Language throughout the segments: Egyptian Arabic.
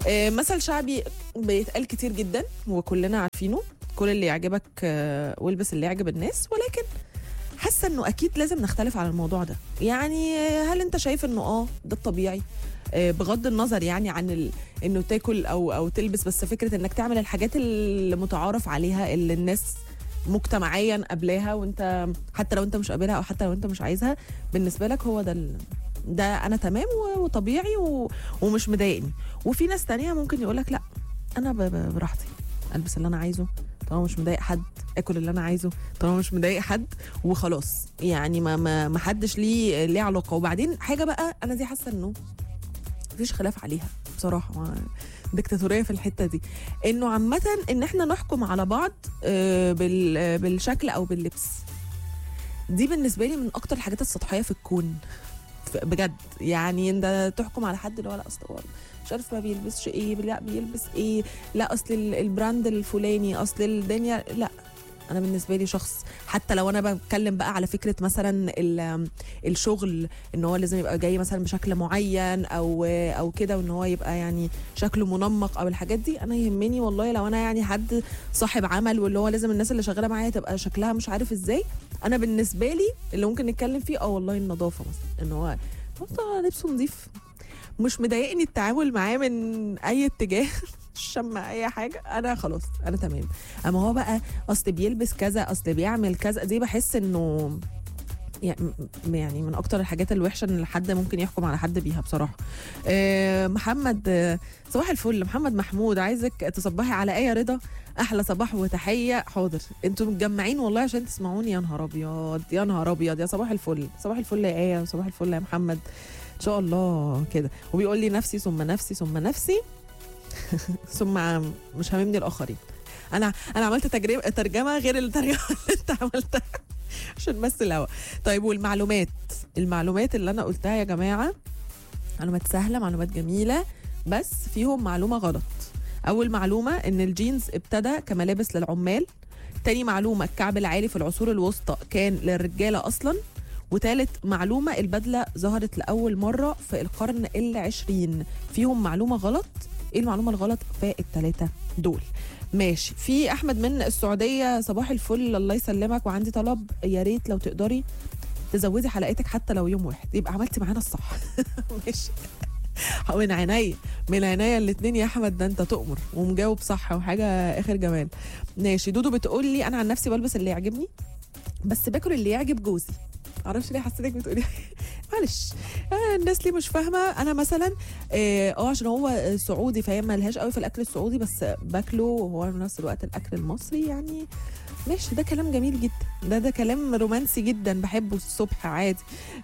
آه، مثل شعبي بيتقال كتير جدا وكلنا عارفينه كل اللي يعجبك آه، والبس اللي يعجب الناس ولكن حاسه انه اكيد لازم نختلف على الموضوع ده يعني آه، هل انت شايف انه اه ده الطبيعي آه، بغض النظر يعني عن ال... انه تاكل او او تلبس بس فكره انك تعمل الحاجات اللي متعارف عليها اللي الناس مجتمعيا قبلاها وانت حتى لو انت مش قابلها او حتى لو انت مش عايزها بالنسبه لك هو ده ال... ده انا تمام و- وطبيعي و... ومش مضايقني وفي ناس تانية ممكن يقولك لا انا ب... ب... براحتي البس اللي انا عايزه طالما مش مضايق حد اكل اللي انا عايزه طالما مش مضايق حد وخلاص يعني ما ما ما حدش ليه ليه علاقه وبعدين حاجه بقى انا دي حاسه انه مفيش خلاف عليها بصراحه ما- ديكتاتوريه في الحته دي انه عامه ان احنا نحكم على بعض آه، بال- آه، بالشكل او باللبس دي بالنسبه لي من اكتر الحاجات السطحيه في الكون ف- بجد يعني انت تحكم على حد اللي هو لا اصل هو مش عارف ما بيلبسش ايه لا بيلبس ايه لا اصل ال- البراند الفلاني اصل الدنيا لا انا بالنسبه لي شخص حتى لو انا بتكلم بقى على فكره مثلا ال- الشغل ان هو لازم يبقى جاي مثلا بشكل معين او او كده وان هو يبقى يعني شكله منمق او الحاجات دي انا يهمني والله لو انا يعني حد صاحب عمل واللي هو لازم الناس اللي شغاله معايا تبقى شكلها مش عارف ازاي انا بالنسبه لي اللي ممكن نتكلم فيه اه والله النظافه مثلا ان هو طب لبسه نظيف مش مضايقني التعامل معاه من اي اتجاه شم اي حاجه انا خلاص انا تمام اما هو بقى اصل بيلبس كذا اصل بيعمل كذا دي بحس انه يعني يعني من اكتر الحاجات الوحشه ان حد ممكن يحكم على حد بيها بصراحه آه، محمد آه، صباح الفل محمد محمود عايزك تصبحي على ايه رضا احلى صباح وتحيه حاضر انتوا متجمعين والله عشان تسمعوني يا نهار ابيض يا نهار ابيض يا صباح الفل صباح الفل يا ايه صباح الفل يا محمد ان شاء الله كده وبيقول لي نفسي ثم نفسي ثم نفسي ثم مش هاممني الاخرين انا انا عملت تجربه ترجمه غير الترجمه اللي انت عملتها عشان بس الهوا طيب والمعلومات المعلومات اللي انا قلتها يا جماعه معلومات سهله معلومات جميله بس فيهم معلومه غلط اول معلومه ان الجينز ابتدى كملابس للعمال تاني معلومه الكعب العالي في العصور الوسطى كان للرجاله اصلا وتالت معلومة البدلة ظهرت لأول مرة في القرن العشرين فيهم معلومة غلط ايه المعلومة الغلط في التلاتة دول ماشي في احمد من السعودية صباح الفل الله يسلمك وعندي طلب يا ريت لو تقدري تزودي حلقتك حتى لو يوم واحد يبقى عملتي معانا الصح ماشي من عينيا من عينيا الاتنين يا احمد ده انت تؤمر ومجاوب صح وحاجه اخر جمال ماشي دودو بتقول لي انا عن نفسي بلبس اللي يعجبني بس باكل اللي يعجب جوزي معرفش ليه حسيتك بتقولي معلش آه الناس ليه مش فاهمه انا مثلا اه آه، عشان هو سعودي فهي مالهاش قوي في الاكل السعودي بس باكله وهو في نفس الوقت الاكل المصري يعني ماشي ده كلام جميل جدا ده ده كلام رومانسي جدا بحبه الصبح عادي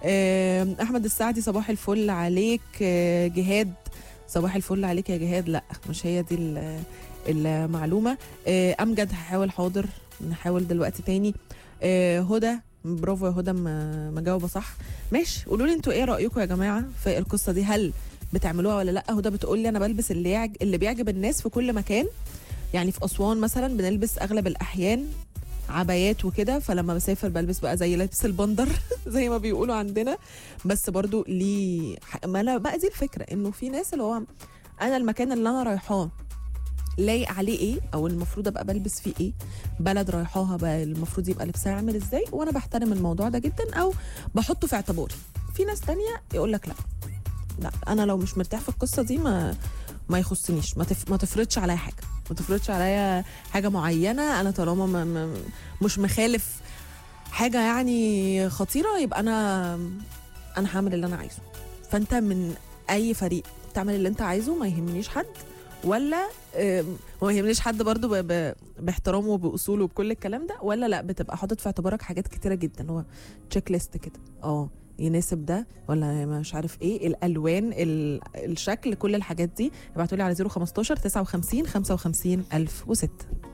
آه احمد السعدي صباح الفل عليك آه جهاد صباح الفل عليك يا جهاد لا مش هي دي ال- المعلومه آه امجد هحاول حاضر نحاول دلوقتي تاني آه هدى برافو يا هدى م- مجاوبه صح ماشي قولوا لي انتوا ايه رايكم يا جماعه في القصه دي هل بتعملوها ولا لا هدى بتقول لي انا بلبس اللي يعج... اللي بيعجب الناس في كل مكان يعني في اسوان مثلا بنلبس اغلب الاحيان عبايات وكده فلما بسافر بلبس بقى زي لبس البندر زي ما بيقولوا عندنا بس برضو ليه ح- ما انا بقى دي الفكره انه في ناس اللي هو انا المكان اللي انا رايحاه لايق عليه ايه او المفروض ابقى بلبس فيه ايه بلد رايحاها بقى المفروض يبقى لبسها عامل ازاي وانا بحترم الموضوع ده جدا او بحطه في اعتباري في ناس تانية يقول لك لا لا انا لو مش مرتاح في القصه دي ما ما يخصنيش ما, تف... ما تفرضش عليا حاجه ما تفرضش عليا حاجه معينه انا طالما ما... ما... مش مخالف حاجه يعني خطيره يبقى انا انا هعمل اللي انا عايزه فانت من اي فريق تعمل اللي انت عايزه ما يهمنيش حد ولا آم، وما يهمنيش حد برضو ب... ب... باحترامه وباصوله وبكل الكلام ده ولا لا بتبقى حاطط في اعتبارك حاجات كتيره جدا هو تشيك ليست كده اه يناسب ده ولا مش عارف ايه الالوان ال... الشكل كل الحاجات دي ابعتوا لي على 015 59 55 1006